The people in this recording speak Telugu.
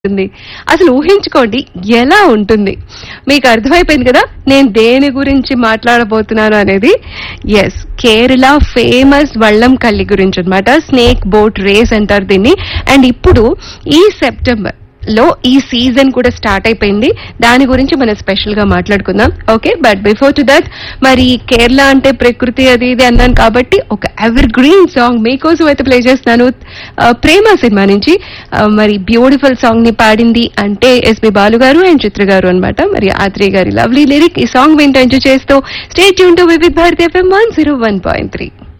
ఉంటుంది అసలు ఊహించుకోండి ఎలా ఉంటుంది మీకు అర్థమైపోయింది కదా నేను దేని గురించి మాట్లాడబోతున్నాను అనేది ఎస్ కేరళ ఫేమస్ వళ్ళం కల్లి గురించి అన్నమాట స్నేక్ బోట్ రేస్ అంటారు దీన్ని అండ్ ఇప్పుడు ఈ సెప్టెంబర్ లో ఈ సీజన్ కూడా స్టార్ట్ అయిపోయింది దాని గురించి మనం స్పెషల్ గా మాట్లాడుకుందాం okay but before to that మరి కేరళ అంటే ప్రకృతి అది ఇది అన్నాను కాబట్టి ఒక ఎవర్ గ్రీన్ సాంగ్ మీకోసం అయితే ప్లే చేస్తున్నాను ఆ, ప్రేమ సినిమా నుంచి ఆ, మరి బ్యూటిఫుల్ సాంగ్ ని పాడింది అంటే ఎస్పి బాలు గారు అండ్ చిత్ర గారు అనమాట మరి ఆత్రేయ గారి లవ్లీ లిరిక్ ఈ సాంగ్ వింటూ ఎంజాయ్ చేస్తూ స్టేట్ యూన్ to Vividh Bharati FM one zero one point three